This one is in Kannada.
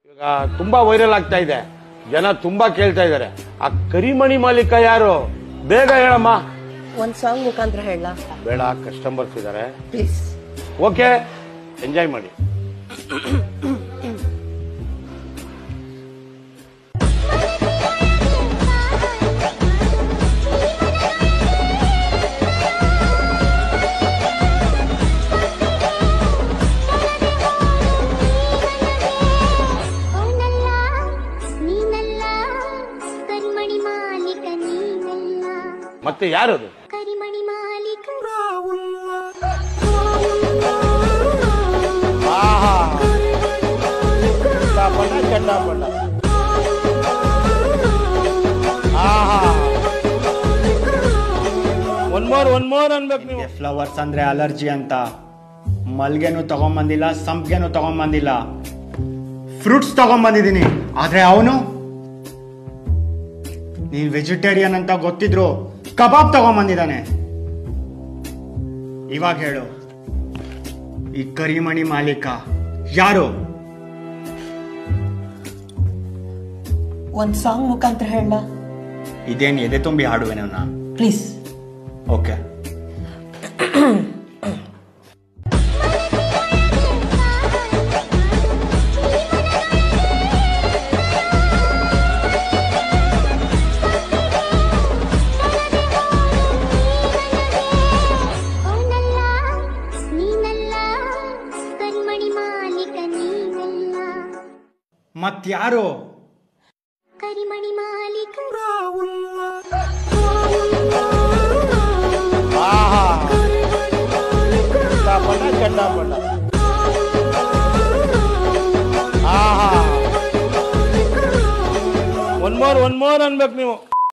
ಈಗ ತುಂಬಾ ವೈರಲ್ ಆಗ್ತಾ ಇದೆ ಜನ ತುಂಬಾ ಕೇಳ್ತಾ ಇದ್ದಾರೆ ಆ ಕರಿಮಣಿ ಮಾಲೀಕ ಯಾರು ಬೇಗ ಹೇಳಮ್ಮ ಒಂದ್ ಸಾಂಗ್ ಮುಖಾಂತರ ಹೇಳ ಬೇಡ ಕಸ್ಟಮರ್ಸ್ ಇದ್ದಾರೆ ಪ್ಲೀಸ್ ಓಕೆ ಎಂಜಾಯ್ ಮಾಡಿ ಅವನಲ್ಲ ನೀನಲ್ಲ ಕರಿಮಣಿ ಮಾಲೀಕ ನೀನಲ್ಲ ಮತ್ತೆ ಯಾರದು ಕರಿಮಣಿ ಮಾಲೀಕ ಆಹಾ ಚಂಡಾಪಟ ಚಂಡಾಪಟ ಆಹಾ ಒನ್ ಮೋರ್ ಒನ್ ಮೋರ್ ಅನ್ಬೇಕು ನೀವು ಫ್ಲವರ್ಸ್ ಅಂದ್ರೆ ಅಲರ್ಜಿ ಅಂತ ಮಲ್ಗೆನು ತಗೊಂಬಂದಿಲ್ಲ ಸಂಪಿಗೆನು ತಗೊಂಬಂದಿಲ್ಲ ಫ್ರೂಟ್ಸ್ ತಗೊಂಬಂದಿದ್ದೀನಿ ಆದ್ರೆ ಅವನು ನೀನ್ ವೆಜಿಟೇರಿಯನ್ ಅಂತ ಗೊತ್ತಿದ್ರು ಕಬಾಬ್ ತಗೊಂಬಂದಿದ್ದಾನೆ ಇವಾಗ ಹೇಳು ಈ ಕರಿಮಣಿ ಮಾಲೀಕ ಯಾರು ಒಂದ್ ಸಾಂಗ್ ಮುಖಾಂತರ ಹೇಳ ಇದೇನು ಎದೆ ತುಂಬಿ ಹಾಡುವೆನ ನಾನು ಪ್ಲೀಸ್ ಓಕೆ ಅವನಲ್ಲ ನೀನಲ್ಲ ಕರಿಮಣಿ ಮಾಲೀಕ ನೀನಲ್ಲ ಮತ್ಯಾರು ಕರಿಮಣಿ ಮಾಲೀಕ ಆಹಾ ಚಂಡಾಪಟ ಚಂಡಾಪಟ ಆಹಾ ಒನ್ ಮೋರ್ ಒನ್ ಮೋರ್ ಅನ್ಬೇಕು ನೀವು